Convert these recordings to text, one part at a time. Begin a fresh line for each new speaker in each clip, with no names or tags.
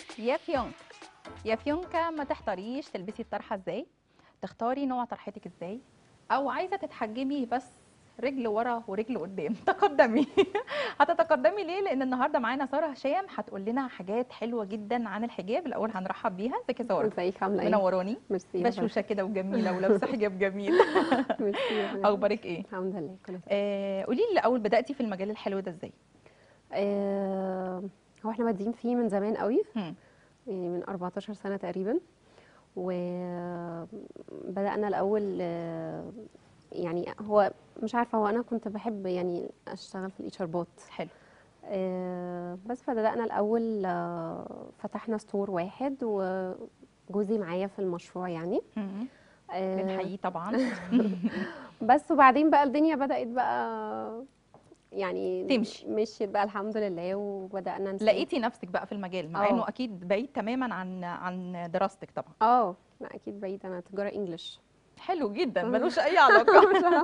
يا فيونك يا فيونكا ما تحتاريش تلبسي الطرحه ازاي تختاري نوع طرحتك ازاي او عايزه تتحجمي بس رجل ورا ورجل قدام تقدمي هتتقدمي ليه لان النهارده معانا ساره هشام هتقول لنا حاجات حلوه جدا عن الحجاب الاول هنرحب بيها ازيك يا ساره
ازيك عامله ايه؟
منوراني
ميرسي يا
بشوشه كده وجميله ولابسه حجاب جميل
فندم. ميرسي يا فندم.
اخبارك ايه
الحمد لله كله تمام
آه قولي لي الاول بداتي في المجال الحلو ده ازاي
آه، هو احنا بادئين فيه من زمان قوي
هم.
يعني من 14 سنه تقريبا وبدانا الاول آه، يعني هو مش عارفه هو انا كنت بحب يعني اشتغل في الاتش ار بوت
حلو
آه، بس فبدانا الاول آه، فتحنا ستور واحد وجوزي معايا في المشروع يعني
هم.
آه،
بنحييه طبعا
بس وبعدين بقى الدنيا بدأت بقى يعني
تمشي.
مشيت بقى الحمد لله وبدأنا نسيب
لقيتي نفسك بقى في المجال مع
آه.
انه اكيد بعيد تماما عن عن دراستك طبعا
اه لا اكيد بعيد انا تجارة انجلش
حلو جدا
آه.
ملوش اي علاقه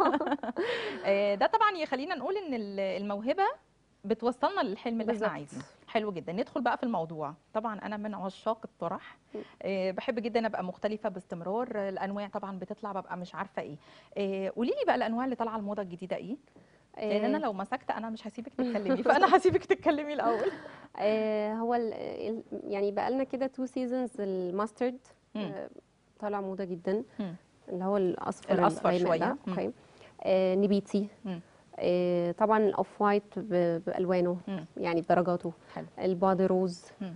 آه، ده طبعا يخلينا نقول ان ال- الموهبه بتوصلنا للحلم اللي احنا
بالظبط.
عايزينه حلو جدا ندخل بقى في الموضوع طبعا انا من عشاق الطرح
م.
آه، بحب جدا ابقى مختلفه باستمرار آه، الانواع طبعا بتطلع ببقى مش عارفه ايه آه، قولي لي بقى الانواع اللي طالعه الموضه الجديده ايه لان انا لو مسكت انا مش هسيبك تتكلمي فانا هسيبك تتكلمي الاول
آه هو ال ال يعني بقى لنا كده تو سيزونز الماسترد
مم.
آه طالع موضة جدا
مم.
اللي هو الاصفر
الأصفر
الغامق
شوية.
ده.
مم.
اوكي آه نبيتي
مم.
آه طبعا الاوف وايت ب- بالوانه
مم.
يعني بدرجاته
حلو
البادي روز
مم.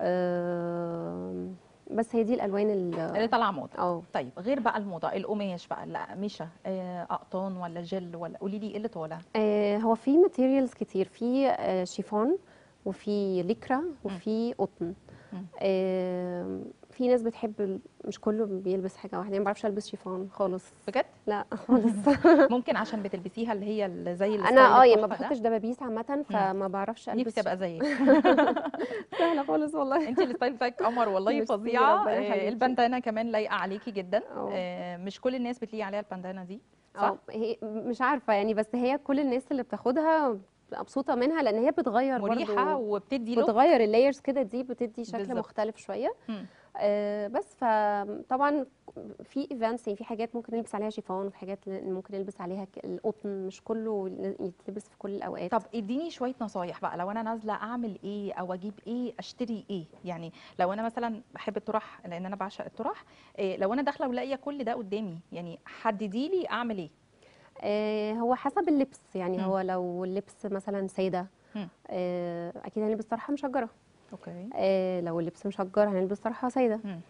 آه بس هي دي الالوان ال-
اللي طالعه موضه
اه
طيب غير بقى الموضه القماش بقى الاقمشه آه، اقطان ولا جل ولا قولي لي ايه اللي طالع
آه، هو في ماتيريالز كتير في آه، شيفون وفي ليكرا وفي قطن
مم.
آه، في ناس بتحب ال- مش كله بيلبس حاجه واحده يعني ما بعرفش البس شيفون خالص
بجد
لا خالص
ممكن عشان بتلبسيها اللي هي اللي زي
انا اه يعني ما
التحفة ده.
بحطش دبابيس عامه فما بعرفش البس
نفسي ابقى زيك
سهله خالص والله
انت الستايل بتاعك قمر والله
ميرسي،
فظيعه
ربنا
آه،
يخليكي.
البندانه كمان لايقه عليكي جدا
اه.
آه، مش كل الناس بتليق عليها البندانه دي صح
اه هي مش عارفه يعني بس هي كل الناس اللي بتاخدها بتبقى مبسوطه منها لان هي بتغير
مريحه
برضو
وبتدي لوك
بتغير اللايرز كده دي بتدي شكل
بالظبط.
مختلف شويه
مم.
آه، بس فطبعا في ايفنتس يعني في حاجات ممكن نلبس عليها شيفون وفي حاجات ل- ممكن نلبس عليها ك- القطن مش كله ل- يتلبس في كل الاوقات
طب اديني شويه نصايح بقى لو انا نازله اعمل ايه او اجيب ايه اشتري ايه يعني لو انا مثلا بحب الطرح لان انا بعشق الطرح إيه لو انا داخله ولاقيه كل ده قدامي يعني حددي لي اعمل ايه
آه، هو حسب اللبس يعني
مم.
هو لو اللبس مثلا ساده
مم.
آه، اكيد هنلبس طرحه مشجره
اوكي
آه، لو اللبس مشجر هنلبس طرحه ساده
مم.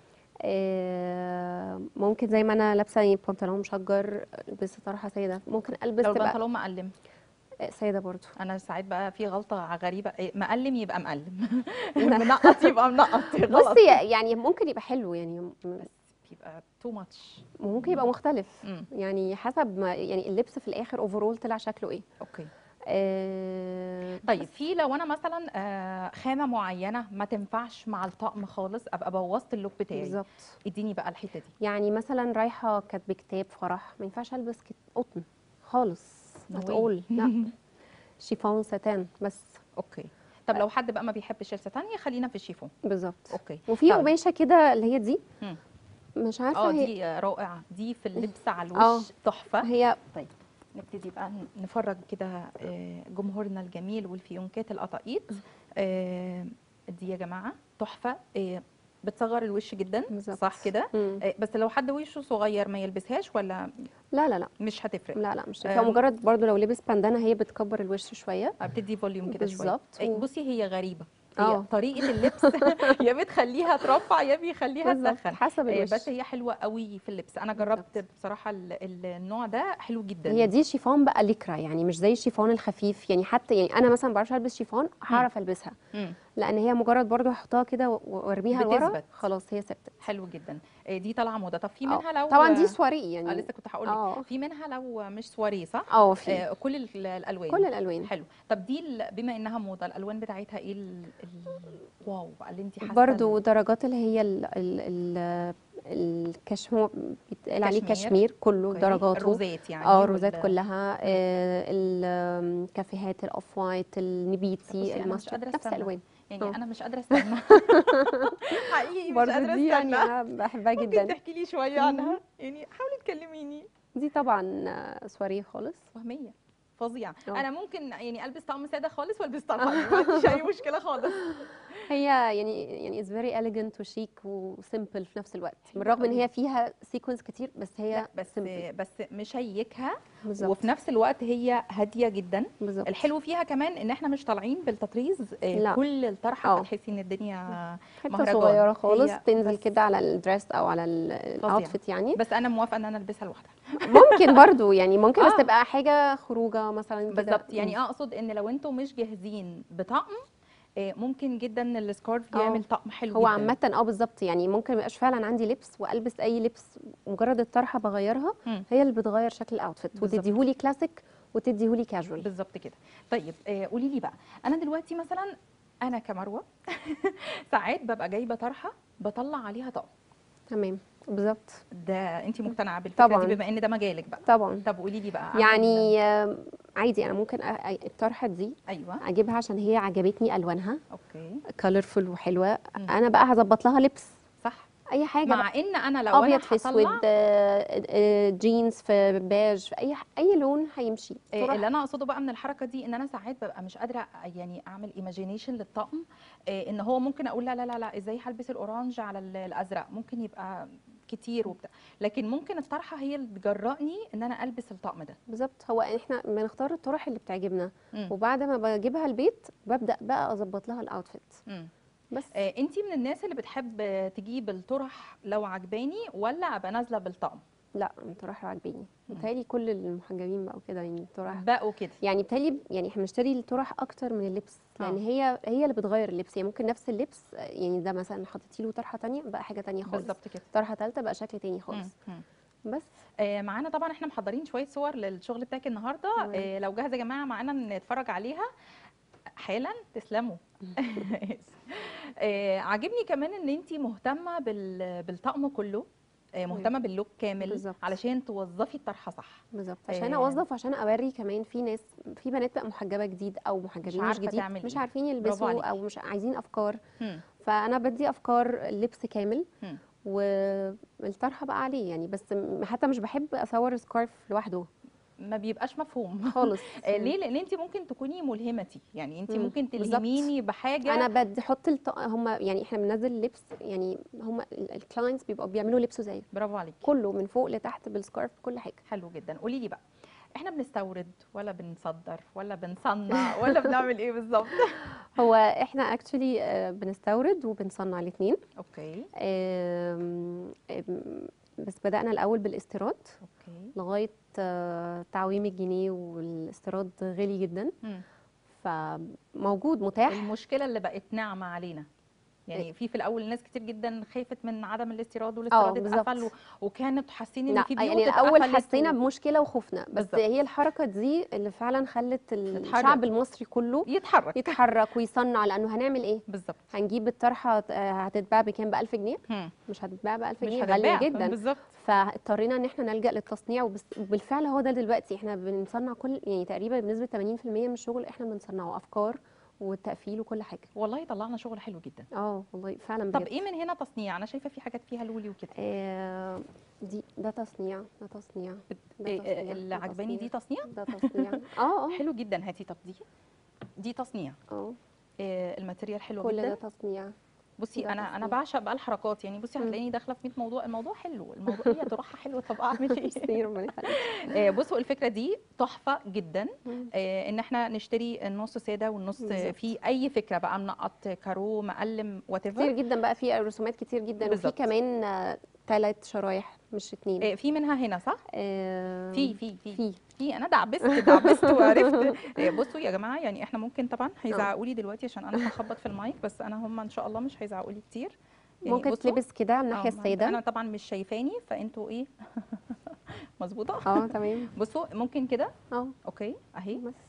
آه، ممكن زي ما انا لابسه يعني بنطلون مشجر البس طرحه ساده ممكن البس
لو
تبقى
البنطلون مقلم
آه، ساده برضو
انا ساعات بقى في غلطه غريبه إيه مقلم يبقى مقلم منقط يبقى منقط غلط
بصي يعني ممكن يبقى حلو يعني م-
بس بيبقى تو ماتش
وممكن يبقى مختلف يعني حسب ما يعني اللبس في الاخر اوفرول طلع شكله ايه
اوكي
آه
طيب
بس
في لو انا مثلا آه، خامه معينه ما تنفعش مع الطقم خالص ابقى بوظت اللوك بتاعي
بالظبط
اديني بقى الحته دي
يعني مثلا رايحه كاتبه كتاب فرح ما ينفعش البس كت- قطن خالص
No way.
هتقول لا شيفون ساتان بس
اوكي طب لو حد بقى ما بيحبش الستانية خلينا في الشيفون
بالظبط
اوكي
وفي
طب.
قماشه كده اللي هي دي
مم.
مش عارفه
اه
هي
دي رائعه دي في اللبس على
آه.
الوش تحفه
هي
طيب نبتدي بقى نفرج كده آه، جمهورنا الجميل والفيونكات القطاقيط آه، دي يا جماعه تحفه آه، بتصغر الوش جدا
بالظبط.
صح كده
مم.
آه، بس لو حد وشه صغير ما يلبسهاش ولا
لا لا لا
مش هتفرق
لا لا مش
آم.
هو مجرد برضو لو لبس باندانا هي بتكبر الوش شويه
بتدي فوليوم كده شويه
بالظبط.
آه، بصي هي غريبه هي
آه.
طريقه اللبس يا بتخليها ترفع يا بيخليها
بالظبط
تدخن
حسب
آه،
الوش
بس هي حلوه قوي في اللبس انا جربت بصراحه ال- ال- النوع ده حلو جدا
هي دي شيفون بقى ليكرا يعني مش زي الشيفون الخفيف يعني حتى يعني انا مثلا ما بعرفش البس شيفون هعرف البسها
مم.
لان هي مجرد برضو احطها كده و- وارميها لورا
بتثبت.
خلاص هي ثبتت
حلو جدا آه، دي طالعه موضه طب في
آه.
منها لو
طبعا دي سواري
اه
يعني
لسه كنت هقول لك
اه
في منها لو مش سواري صح
اه في
آه كل ال- الالوان
كل الالوان
حلو طب دي ال- بما انها موضه الالوان بتاعتها ايه ال... ال... واو بقى اللي انت حاسه
برضو
ال-
درجات اللي هي ال ال ال الكشمير بيتقال عليه
كشمير.
كشمير كله
أوكي.
درجاته
الروزات يعني
اه
وال-
الروزات كلها آه، الكافيهات الاوف وايت
بصي
النبيتي
أنا مش
الماستر
قادرة
نفس
أستنى.
الالوان
يعني
آه.
انا مش قادره استنى حقيقي مش
برضه
قادره
دي يعني
استنى
انا بحبها
ممكن
جدا
تحكي لي شويه عنها يعني حاولي تكلميني
دي طبعا آه، سواريه خالص
وهميه فظيعه
آه.
انا ممكن يعني البس طقم ساده خالص والبس طرحه ما عنديش اي مشكله خالص
هي يعني يعني از فيري elegant وشيك وسيمبل في نفس الوقت
حلوة
بالرغم ان
قوي.
هي فيها سيكونس كتير بس هي
لا بس
simple.
بس مشيكها
بالظبط
وفي نفس الوقت هي هاديه جدا
بالظبط
الحلو فيها كمان ان احنا مش طالعين بالتطريز آه،
لا.
كل الطرحه
آه.
بتحسي ان الدنيا
حته
مهرجان.
صغيره خالص
هي
تنزل
بس-
كده على الدريس او على الاوتفيت يعني
بس انا موافقه ان انا البسها لوحدها
ممكن برضو يعني ممكن بس
آه.
تبقى حاجه خروجه مثلا كده
بالظبط يعني اقصد ان لو انتم مش جاهزين بطقم آه، ممكن جدا السكارف
آه.
يعمل طقم حلو
هو
جدا
عامة اه بالظبط يعني ممكن ميبقاش فعلا عندي لبس والبس اي لبس مجرد الطرحه بغيرها
مم.
هي اللي بتغير شكل الاوتفيت
بالظبط.
وتديهولي كلاسيك وتديهولي كاجوال
بالظبط كده طيب آه، قولي لي بقى انا دلوقتي مثلا انا كمروه ساعات ببقى جايبه طرحه بطلع عليها طقم
تمام بالظبط
ده انت مقتنعه بالفكره
طبعاً.
دي بما ان ده مجالك بقى
طبعا
طب قولي لي بقى أعمل-
يعني آم، عادي انا ممكن أ- أ- الطرحه دي
ايوه
اجيبها عشان هي عجبتني الوانها
اوكي
كولرفul وحلوه
مم.
انا بقى هظبط لها لبس
صح
اي حاجه بقى.
مع ان انا لو
ابيض
انا
في اسود
هطلع
آه، آه، جينز في بيج في اي اي لون هيمشي
آه،
طرح
اللي انا اقصده بقى من الحركه دي ان انا ساعات ببقى مش قادره يعني اعمل ايماجينيشن للطقم آه، ان هو ممكن اقول لا لا لا لا ازاي هلبس الاورانج على ال- الازرق ممكن يبقى كتير وبتاع لكن ممكن الطرحه هي اللي تجرأني ان انا البس الطقم ده
بالظبط هو احنا بنختار الطرح اللي بتعجبنا
مم.
وبعد ما بجيبها البيت ببدا بقى اظبط لها الاوتفيت
مم.
بس
آه، انتي من الناس اللي بتحب آه، تجيب الطرح لو عجباني ولا ابقى نازله بالطقم
لا الطرح عاجباني متهيألي كل المحجبين بقوا كده يعني الطرح
بقوا كده
يعني بتهيألي يعني احنا بنشتري الطرح اكتر من اللبس لان
آه.
هي هي اللي بتغير اللبس يعني ممكن نفس اللبس آه، يعني ده مثلا حطيتي له طرحه تانية بقى حاجه تانية خالص
بالظبط كده
طرحه ثالثه بقى شكل تاني
مم.
خالص
مم.
بس
آه، معانا طبعا احنا محضرين شويه صور للشغل بتاعك النهارده
تمام.
آه، لو جاهزه يا جماعه معانا نتفرج عليها حالا تسلموا آه، عاجبني كمان ان انت مهتمه بال- بالطقم كله آه، مهتمه باللوك كامل
بالظبط.
علشان توظفي الطرحه صح
بالظبط عشان
آه.
اوظف وعشان اوري كمان في ناس في بنات بقى محجبه جديد او محجبين مش,
عارفة
جديد
تعمل
مش
إيه.
عارفين
برافو
يلبسوا
عليكي.
او مش عايزين افكار
مم.
فانا بدي افكار لبس كامل
مم.
والطرحه بقى عليه يعني بس م- حتى مش بحب اصور سكارف لوحده
ما بيبقاش مفهوم
خالص
آه، ليه لان انت ممكن تكوني ملهمتي يعني انت
مم.
ممكن
بالظبط.
تلهميني بحاجه
انا بدي احط الط... هم يعني احنا بننزل لبس يعني هم الكلاينتس بيبقوا بيعملوا لبسه زي
برافو عليكي
كله من فوق لتحت بالسكارف بكل حاجه
حلو جدا قولي لي بقى احنا بنستورد ولا بنصدر ولا بنصنع ولا بنعمل ايه بالظبط
هو احنا اكشولي بنستورد وبنصنع الاثنين
اوكي
بس بدأنا الأول بالاستيراد
اوكي
لغاية آه، تعويم الجنيه والاستيراد غالي جدا
مم.
فموجود متاح
المشكله اللي بقت ناعمه علينا يعني
إيه؟
في في الاول ناس كتير جدا خافت من عدم الاستيراد
اه
والاستيراد
بالظبط
اتقفل و- وكانت حاسين ان
لا
في بيوت
يعني الأول
اتقفلت
حسينا
و-
بمشكلة وخوفنا بس
بالظبط.
هي الحركة دي اللي فعلا خلت
تتحرك.
الشعب المصري كله
يتحرك
يتحرك ويصنع لأنه هنعمل إيه؟
بالظبط
هنجيب الطرحة آه، هتتباع بكام؟ ب 1000 جنيه؟
مم.
مش هتتباع ب 1000
مش
جنيه غالية
هتتباع.
جدا
بالظبط
فاضطرينا ان احنا نلجا للتصنيع وبس- وبالفعل هو ده دلوقتي احنا بنصنع كل يعني تقريبا بنسبه 80% من الشغل احنا بنصنعه افكار والتقفيل وكل حاجه
والله طلعنا شغل حلو جدا
اه والله فعلا
طب
بجد.
ايه من هنا تصنيع انا شايفه في حاجات فيها لولي وكده
آه دي ده تصنيع ده تصنيع ده
إيه،
تصنيع،
إيه، اللي
ده
عجباني دي
تصنيع.
تصنيع
ده تصنيع اه اه
حلو جدا هاتي طب دي دي تصنيع
اه
إيه، الماتيريال حلو
كل
جدا
ده تصنيع
بصي
ده
انا انا
تصنيع.
بعشق بقى الحركات يعني بصي
مم.
هتلاقيني داخله في 100 موضوع الموضوع حلو الموضوع هي طرحه حلوه طب اعمل ايه
ميرسي، ربنا يخليك
آه، بصوا الفكره دي تحفه جدا
مم.
آه، ان احنا نشتري النص ساده والنص
بالظبط.
في اي فكره بقى منقط كارو مقلم وات
كتير جدا بقى في رسومات كتير جدا وفي
بالظبط.
كمان ثلاث شرايح مش اتنين
في منها هنا صح
آه
في في في
في
في انا دعبست دعبست وعرفت آه، بصوا يا جماعه يعني احنا ممكن طبعا هيزعقوا لي دلوقتي عشان انا هخبط في المايك بس انا هم ان شاء الله مش هيزعقوا لي كتير يعني
ممكن
بصوا.
تلبس كده على
آه،
الناحيه
ما-
الساده
انا طبعا مش شايفاني فانتوا ايه مظبوطه
اه تمام
بصوا ممكن كده
اه
اوكي اهي
بس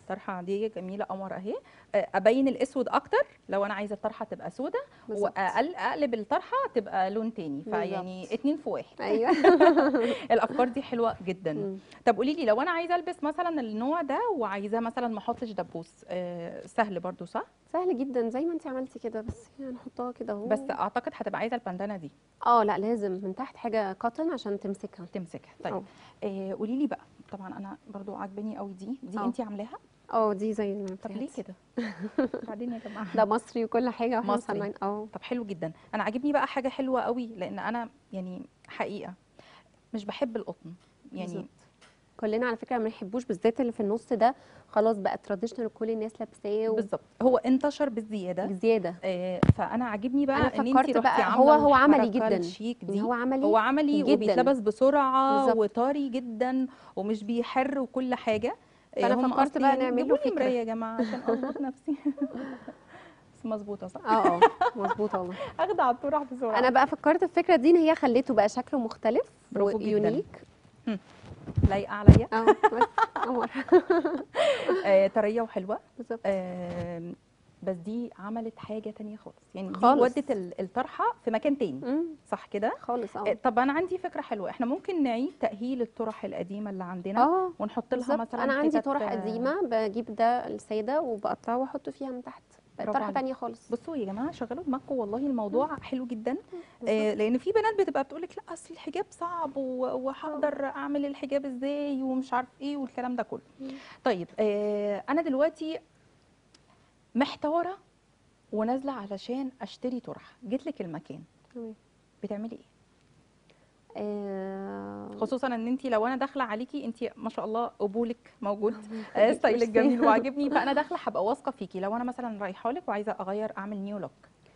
طرحه عاديه جميله قمر اهي آه، ابين الاسود اكتر لو انا عايزه الطرحه تبقى سودة
بالظبط.
واقلب الطرحه تبقى لون تاني فيعني
بالظبط.
اتنين في واحد
ايوه
الافكار دي حلوه جدا
مم.
طب قولي لي لو انا عايزه البس مثلا النوع ده وعايزاه مثلا ما احطش دبوس آه، سهل برضو صح
سهل جدا زي ما انت عملتي كده بس يعني نحطها كده اهو
بس اعتقد هتبقى عايزه البندانه دي
اه لا لازم من تحت حاجه كوتن عشان تمسكها
تمسكها طيب
أه.
آه، قولي لي بقى طبعا انا برضو عاجباني قوي دي دي
أه.
انت عاملاها
اه دي زي ما
طب ليه
بتاعت.
كده بعدين يا جماعه
ده مصري وكل حاجه واحنا
مصري.
مصنعين اه
طب حلو جدا انا عاجبني بقى حاجه حلوه قوي لان انا يعني حقيقه مش بحب القطن يعني
بالظبط. كلنا على فكره ما بنحبوش بالذات اللي في النص ده خلاص بقى تراديشنال كل الناس لابساه و-
بالظبط هو انتشر بالزياده
بزياده
آه، فانا عاجبني بقى
أنا
ان انت
فكرت
رحتي
بقى
عامله
هو- هو عملي
الحركة
جداً.
الشيك
يعني
دي
هو عملي
هو عملي
جداً.
وبيتلبس بسرعه
بالظبط.
وطري جدا ومش بيحر وكل حاجه آه،
فأنا
هم
فكرت بقى
أصلي
نعمل له
جيبوا لي
فكرة.
مرايه يا جماعه عشان اظبط نفسي بس مظبوطه صح
اه اه مظبوط والله
اخد على الطرح بسرعه
انا بقى فكرت الفكره دي ان هي خليته بقى شكله مختلف
برافو جداً.
ويونيك
لايقه عليا
اه بس قمر
آه، طريه وحلوه
بالظبط
آم، بس دي عملت حاجه تانية خالص يعني دي
خالص.
ودت ال- الطرحه في مكان تاني
مم،
صح كده
خالص
آه،
اه
طب انا عندي فكره حلوه احنا ممكن نعيد تاهيل الطرح القديمه اللي عندنا
اه
ونحط لها
بالظبط
مثلا
انا عندي
حتت،
طرح
آه،
قديمه بجيب ده الساده وبقطعه واحطه فيها من تحت بقت
برافو
طرحه
عليك.
تانية خالص
بصوا يا جماعه شغلوا دماغكم والله الموضوع حلو جدا آه
بالظبط.
لان في بنات بتبقى بتقول لك لا اصل الحجاب صعب و- وهقدر اعمل الحجاب ازاي ومش عارف ايه والكلام ده كله
مم.
طيب آه انا دلوقتي محتاره ونازله علشان اشتري طرح جيت لك المكان
تمام.
بتعملي ايه
آه،
خصوصا ان انت لو انا داخله عليكي انت ما شاء الله قبولك موجود آه،
ميرسي.
ستايلك جميل وعاجبني فانا داخله هبقى واثقه فيكي لو انا مثلا رايحه لك وعايزه اغير اعمل نيو لوك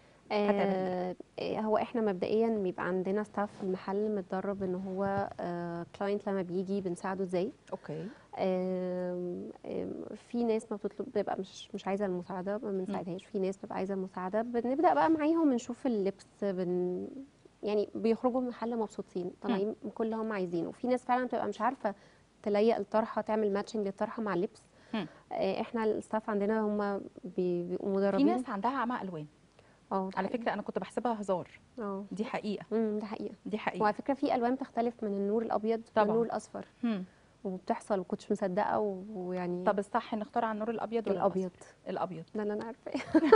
آه آه، هو احنا مبدئيا بيبقى عندنا ستاف في المحل متدرب ان هو كلاينت لما بيجي بنساعده ازاي
اوكي
آم، آم، في ناس ما بتطلب بتبقى مش مش عايزه المساعده ما بنساعدهاش في ناس بتبقى عايزه المساعده بنبدا بقى معاهم نشوف اللبس بن يعني بيخرجوا من المحل مبسوطين طالعين كل اللي هم عايزينه في ناس فعلا بتبقى مش عارفه تليق الطرحه تعمل ماتشنج للطرحه مع اللبس
مم.
آه، احنا الستاف عندنا هم بي- بيبقوا
في
مدربين
ناس عندها عمى الوان
اه ده
على
حقيقي.
فكره انا كنت بحسبها هزار
اه
دي حقيقه
امم ده حقيقه
دي حقيقه
وعلى فكره في الوان بتختلف من النور الابيض
طبعاً.
والنور الاصفر
هم.
وبتحصل وكنتش مصدقه و- ويعني
طب الصح نختار على النور الابيض ولا
الابيض
الأصفر؟ الابيض
ده اللي انا عارفاه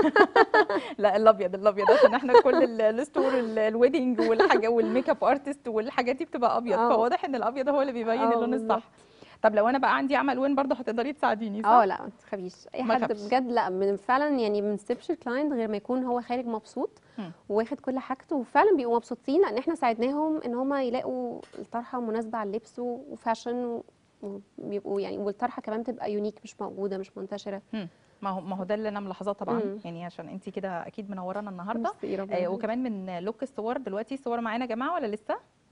لا الابيض الابيض عشان احنا كل ال- الستور ال- الويدنج والحاجه والميك اب ارتست والحاجات دي بتبقى ابيض
آه.
فواضح ان الابيض هو اللي بيبين
آه،
اللون
بالظبط.
الصح طب لو انا بقى عندي عمى الوان برضه هتقدري تساعديني صح
اه لا ما تخافيش اي
ما
حد
تخافش.
بجد لا من فعلا يعني ما بنسيبش الكلاينت غير ما يكون هو خارج مبسوط
مم.
واخد كل حاجته وفعلا بيبقوا مبسوطين لان احنا ساعدناهم ان هم يلاقوا الطرحه مناسبه على اللبس و- وفاشن و- وبيبقوا يعني والطرحه كمان تبقى يونيك مش موجوده مش منتشره
ما هو ما هو ده اللي انا ملاحظاه طبعا
مم.
يعني عشان انت كده اكيد منورانا النهارده
ميرسي، ربنا
آه
يخليك.
وكمان من لوك الصور دلوقتي الصور معانا يا جماعه ولا لسه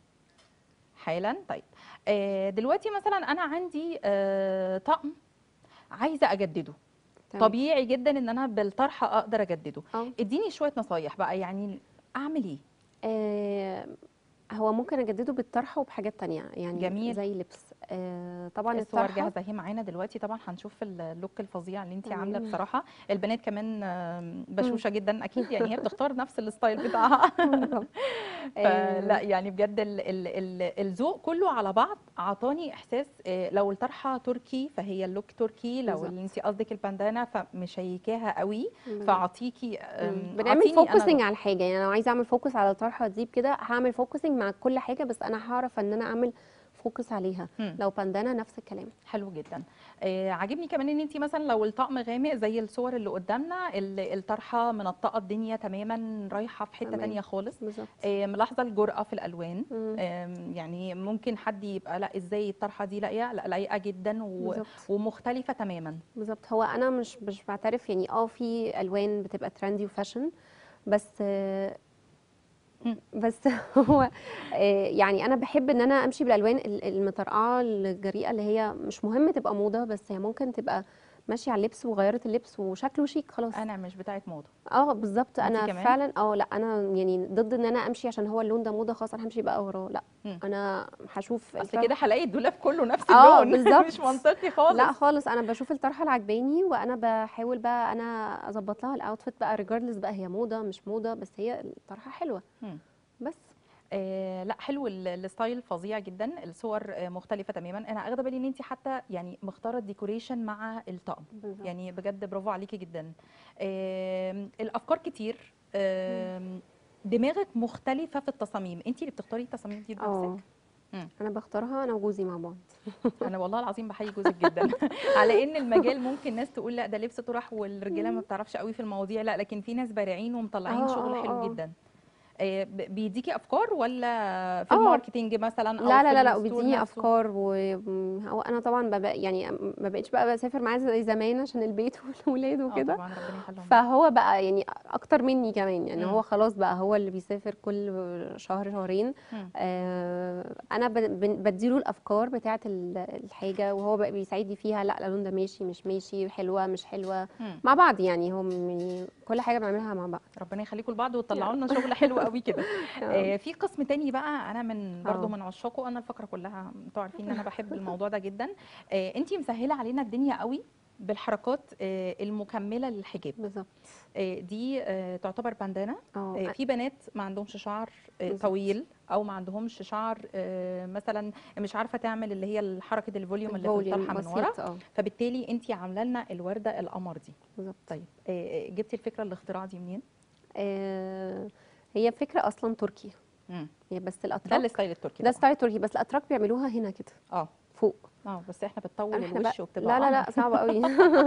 حالا طيب آه دلوقتي مثلا انا عندي آه طقم عايزه اجدده
تمام.
طبيعي جدا ان انا بالطرحه اقدر اجدده
اه
اديني شويه نصايح بقى يعني اعمل ايه
آه، هو ممكن اجدده بالطرحه وبحاجات تانية يعني
جميل.
زي لبس آه طبعا
الصور
الطرحه
جاهزه اهي معانا دلوقتي طبعا هنشوف اللوك الفظيع اللي انت عامله
تمام.
بصراحه البنات كمان آم، بشوشه جدا اكيد يعني هي بتختار نفس الستايل بتاعها
بالظبط.
فلا
آه،
يعني بجد ال ال ال الذوق كله على بعض عطاني احساس آه، لو الطرحه تركي فهي اللوك تركي لو
بالظبط.
اللي انت قصدك البندانه فمشيكاها قوي
بالظبط.
فاعطيكي آم،
مم. بنعمل
أعطيني أنا
فوكسنج
لوك.
على الحاجه يعني لو عايزه اعمل فوكس على الطرحه دي كده هعمل فوكسنج مع كل حاجه بس انا هعرف ان انا اعمل فوكس عليها
مم.
لو باندانا نفس الكلام
حلو جدا آه عاجبني كمان ان انت مثلا لو الطقم غامق زي الصور اللي قدامنا ال- الطرحه منطقه الدنيا تماما رايحه في حته
تمام.
تانية خالص
بالظبط
آه ملاحظه الجرأه في الالوان
مم.
آم، يعني ممكن حد يبقى لا ازاي الطرحه دي لاقيه لا لايقه جدا و...
بالظبط
ومختلفه تماما
بالظبط هو انا مش مش بعترف يعني اه في الوان بتبقى ترندي وفاشن بس آه،
مم.
بس هو آه، يعني انا بحب ان انا امشي بالالوان ال- المطرقعه الجريئه اللي هي مش مهم تبقى موضه بس هي ممكن تبقى ماشيه على اللبس وغيرت اللبس وشكله شيك خلاص
انا مش بتاعت موضه
اه بالظبط
انتي
انا
كمان؟
فعلا اه لا انا يعني ضد ان انا امشي عشان هو اللون ده موضه خلاص انا همشي بقى وراه لا
مم.
انا هشوف
اصل
الفرق.
كده هلاقي الدولاب كله نفس
اه،
اللون
بالظبط.
مش منطقي خالص
لا خالص انا بشوف الطرحه اللي عجباني وانا بحاول بقى انا اظبط لها الاوتفيت بقى ريجاردلس بقى هي موضه مش موضه بس هي الطرحه حلوه
مم.
بس
آه لا حلو ال- الستايل فظيع جدا الصور آه، مختلفه تماما انا اخده بالي ان انت حتى يعني مختاره الديكوريشن مع الطقم
بالظبط.
يعني بجد برافو عليكي جدا آم، الافكار كتير آم، دماغك مختلفه في التصاميم انت اللي بتختاري التصاميم دي
اه
بنفسك مم.
انا بختارها انا وجوزي مع بعض
انا والله العظيم بحيي جوزك جدا على ان المجال ممكن ناس تقول لا ده لبس طرح والرجاله ما بتعرفش قوي في المواضيع لا لكن في ناس بارعين ومطلعين
اه،
شغل
اه،
حلو
اه.
جدا آه، ب- بيديكي افكار ولا في
اه.
الماركتينج مثلا او
لا
في
لا لا لا
الستور
وبيديني
نفسه؟
افكار وانا طبعا ببقى يعني ما بقتش بقى بسافر معاه زي زمان عشان البيت والولاد
اه
وكده
طبعا ربنا يخليهم
فهو بقى يعني اكتر مني كمان يعني
مم.
هو خلاص بقى هو اللي بيسافر كل شهر شهرين
مم.
آه انا ب- ب- بديله الافكار بتاعه ال- الحاجه وهو بقى بيساعدني فيها لا اللون ده ماشي مش ماشي حلوه مش حلوه
مم.
مع بعض يعني هو من كل حاجه بنعملها مع بعض
ربنا يخليكم لبعض وتطلعوا لنا شغل حلو قوي كده آه، في قسم تاني بقى انا من برضو
اه.
من عشاقه انا الفقره كلها انتوا عارفين ان انا بحب الموضوع ده جدا انت مسهله علينا الدنيا قوي بالحركات آه، المكمله للحجاب
بالظبط
آه، دي آه، تعتبر باندانا آه،
اه
في بنات ما عندهمش شعر آه،
بالظبط.
طويل او ما عندهمش شعر آه، مثلا مش عارفه تعمل اللي هي حركه الفوليوم اللي في
الفوليوم
الطرحه من ورا
بسيط اه
فبالتالي انت عامله لنا الورده القمر دي
بالظبط
طيب آه، آه، جبتي الفكره الاختراع دي منين
آه هي فكره اصلا تركي
مم.
هي بس
ده
الاتراك
الستايل التركي
ده
طبعاً.
ستايل تركي بس الاتراك بيعملوها هنا كده
اه
فوق
اه بس احنا بتطول
احنا
الوش
بقى
وبتبقى
لا لا لا
قمر.
صعبة قوي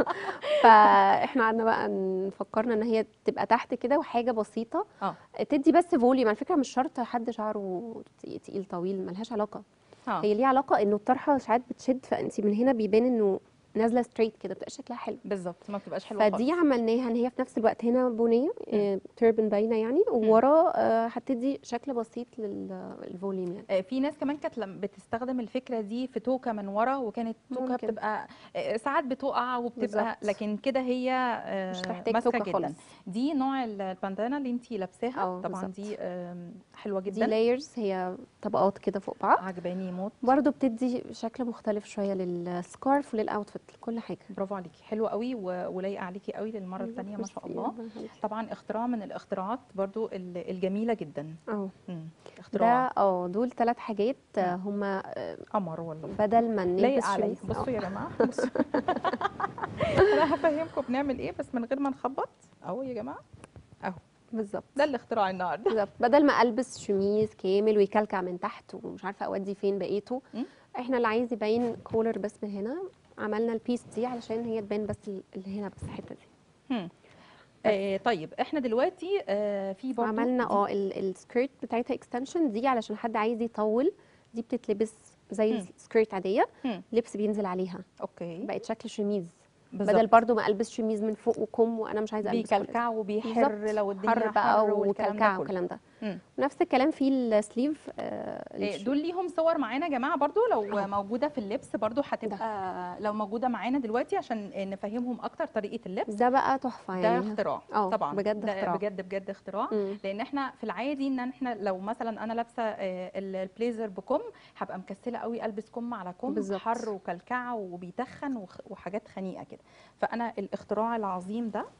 فاحنا قعدنا بقى نفكرنا ان هي تبقى تحت كده وحاجة بسيطة
اه
تدي بس فوليوم على فكرة مش شرط حد شعره تقيل طويل ملهاش علاقة
اه
هي ليها علاقة انه الطرحة ساعات بتشد فانت من هنا بيبان انه نازلة ستريت كده بتبقى شكلها حلو
بالظبط ما بتبقاش حلوه
فدي
خالص
عملناها ان هي في نفس الوقت هنا بنيه آه، تربن باينه يعني وورا آه، هتدي شكل بسيط للفوليوم يعني
آه، في ناس كمان كانت لما بتستخدم الفكره دي في توكه من ورا وكانت توكه
ممكن.
بتبقى آه، ساعات بتقع وبتبقى
بالظبط.
لكن كده هي آه،
مش تحتاج
ماسكه
توكة
جدا
خالص.
دي نوع ال- الباندانا اللي انتي لابساها
اه،
طبعا
بالظبط.
دي آم، حلوه
دي
جدا
لايرز هي طبقات كده فوق بعض
عجباني موت
برضو بتدي شكل مختلف شويه للسكارف وللاوتفيت لكل حاجه
برافو عليكي حلوه قوي و- ولايقه عليكي قوي للمره الثانيه ما شاء الله طبعا اختراع من الاختراعات برضو ال- الجميله جدا
اه
مم.
ده
اختراع
اه دول ثلاث حاجات آه،
مم.
هما
قمر والله
بدل ما نلبس
لايق عليا
شميز
بصوا
اه
يا جماعه بصوا انا هفهمكم بنعمل ايه بس من غير ما نخبط اهو يا جماعه اهو
بالظبط
ده الاختراع النهارده
بالظبط بدل ما البس شميز كامل ويكلكع من تحت ومش عارفه اودي فين بقيته
مم.
احنا اللي عايز يبين كولر بس من هنا عملنا البيس دي علشان هي تبان بس اللي هنا بس الحته دي
هم. آه طيب احنا دلوقتي آه في برضو
عملنا
دي-
اه ال- السكيرت بتاعتها اكستنشن دي علشان حد عايز يطول دي بتتلبس زي
مم.
السكيرت عاديه
هم.
لبس بينزل عليها
اوكي
بقت شكل شميز
بالظبط.
بدل برضو ما البس شميز من فوق وكم وانا مش عايزه البس كل ده.
بيكلكع وبيحر
بالظبط.
لو الدنيا
حر بقى
والكلام ده
وكلكعه
كله
والكلام ده
مم.
نفس الكلام في السليف آه
إيه،
الش-
دول ليهم صور معانا يا جماعه برضو لو
اه.
موجوده في اللبس برضو هتبقى لو موجوده معانا دلوقتي عشان نفهمهم اكتر طريقه اللبس
ده بقى تحفه
ده
يعني
اختراع
اه
طبعا
بجد
ده
اختراع.
بجد بجد اختراع
مم.
لان احنا في العادي ان احنا لو مثلا انا لابسه آه، ال- البليزر بكم هبقى مكسله قوي البس كم على كم
بالظبط.
حر وكلكعه وبيتخن وخ- وحاجات خنيقه كده فانا الاختراع العظيم ده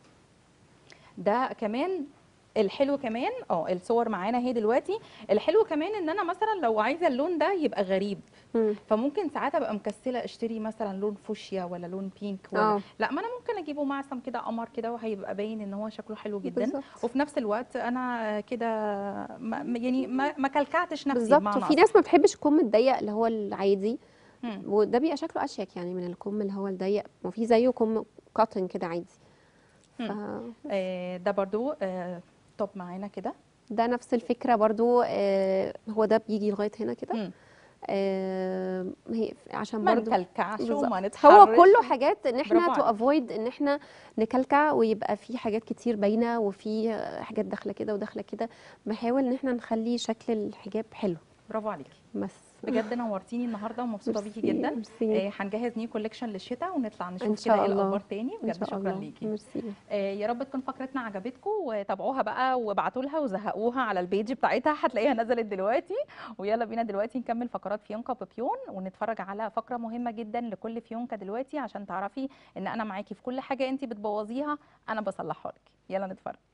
ده كمان الحلو كمان اه الصور معانا اهي دلوقتي الحلو كمان ان انا مثلا لو عايزه اللون ده يبقى غريب
مم.
فممكن ساعات ابقى مكسله اشتري مثلا لون فوشيا ولا لون بينك ولا
اه
لا ما انا ممكن اجيبه معصم كده قمر كده وهيبقى باين ان هو شكله حلو جدا
بالظبط
وفي نفس الوقت انا كده ما يعني ما, ما كلكعتش نفسي
بالظبط
بمعنى
وفي ناس ما بتحبش الكم الضيق اللي هو العادي
مم.
وده بيبقى شكله اشيك يعني من الكم اللي هو الضيق وفي زيه كم كاتن كده عادي ف...
آه ده برضو آه توب معانا كده
ده نفس الفكره برضو آه هو ده بيجي لغايه هنا كده
مم.
آه هي عشان
ما
برضو
نكلكعش
بالظبط.
وما نتحرش
هو كله حاجات ان احنا
برافو
تو
عليك.
افويد ان احنا نكلكع ويبقى في حاجات كتير باينه وفي حاجات داخله كده وداخله كده بحاول ان احنا نخلي شكل الحجاب حلو
برافو عليكي
بس
بجد نورتيني النهارده ومبسوطه بيكي جدا
ميرسي
آه، هنجهز نيو كوليكشن للشتاء ونطلع
ان
نشوف كده
شاء
ايه
الله
الاخبار تاني
ان
بجد
شاء
شكرا
الله
ليكي
ميرسي
آه، يا رب تكون فقرتنا عجبتكم وتابعوها بقى وابعتوا لها وزهقوها على البيج بتاعتها هتلاقيها نزلت دلوقتي ويلا بينا دلوقتي نكمل فقرات فيونكا وبيبيون ونتفرج على فقره مهمه جدا لكل فيونكا دلوقتي عشان تعرفي ان انا معاكي في كل حاجه انت بتبوظيها انا بصلحها لك يلا نتفرج